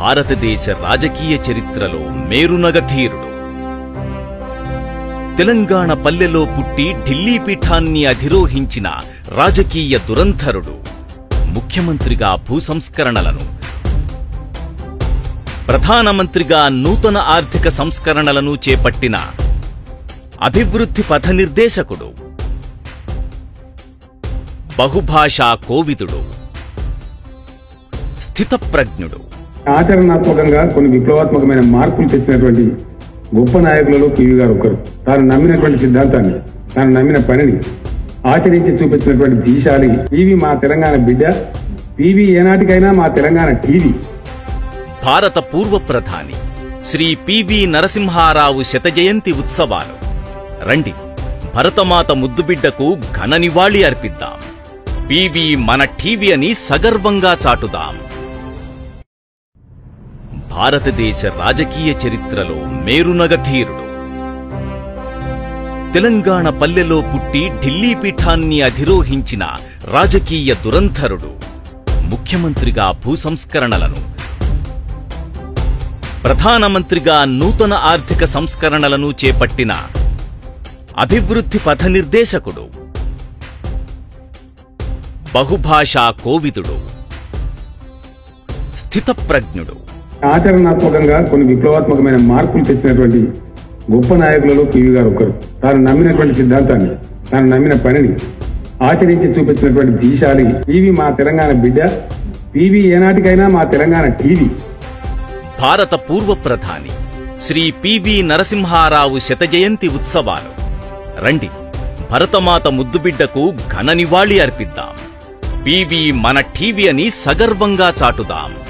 భారతదేశ రాజకీయ చరిత్రలో మేరునగ ధీరుడు తెలంగాణ పల్లెలో పుట్టి ఢిల్లీ పీఠాన్ని అధిరోహించిన రాజకీయ దురంధరుడు ముఖ్యమంత్రిగా భూసంస్కరణలను ప్రధానమంత్రిగా నూతన ఆర్థిక సంస్కరణలను చేపట్టిన అభివృద్ధి పథ నిర్దేశకుడు బహుభాషా కోవిదుడు స్థితప్రజ్ఞుడు ఆచరణాత్మకంగా కొన్ని విప్లవాత్మకమైన మార్పులు తెచ్చినటువంటి గొప్ప నాయకులలో పివి గారు ఒకరు తాను నమ్మినటువంటి సిద్ధాంతాన్ని తాను నమ్మిన పనిని ఆచరించి చూపించినటువంటి దీశాలి పివి మా తెలంగాణ బిడ్డ పివి ఏనాటికైనా మా తెలంగాణ టీవీ భారత పూర్వ ప్రధాని శ్రీ పివి నరసింహారావు శత జయంతి ఉత్సవాలు రండి భరతమాత ముద్దుబిడ్డకు ఘన నివాళి అర్పిద్దాం పివి మన టీవీ అని సగర్వంగా చాటుదాం భారతదేశ రాజకీయ చరిత్రలో మేరునగ ధీరుడు తెలంగాణ పల్లెలో పుట్టి ఢిల్లీ పీఠాన్ని అధిరోహించిన రాజకీయ దురంధరుడు ముఖ్యమంత్రిగా భూసంస్కరణలను ప్రధానమంత్రిగా నూతన ఆర్థిక సంస్కరణలను చేపట్టిన అభివృద్ధి పథ నిర్దేశకుడు బహుభాషా కోవిదుడు స్థితప్రజ్ఞుడు ఆచరణాత్మకంగా కొన్ని విప్లవాత్మకమైన మార్పులు తెచ్చినటువంటి గొప్ప నాయకులలో పివి గారు ఒకరు తాను నమ్మినటువంటి సిద్ధాంతాన్ని తాను నమ్మిన పనిని ఆచరించి చూపించినటువంటి దీశాలి పివి మా తెలంగాణ బిడ్డ పివి ఏనాటికైనా మా తెలంగాణ టీవీ భారత పూర్వ ప్రధాని శ్రీ పివి నరసింహారావు శత జయంతి ఉత్సవాలు రండి భరతమాత ముద్దుబిడ్డకు ఘన నివాళి అర్పిద్దాం పివి మన టీవీ అని సగర్వంగా చాటుదాం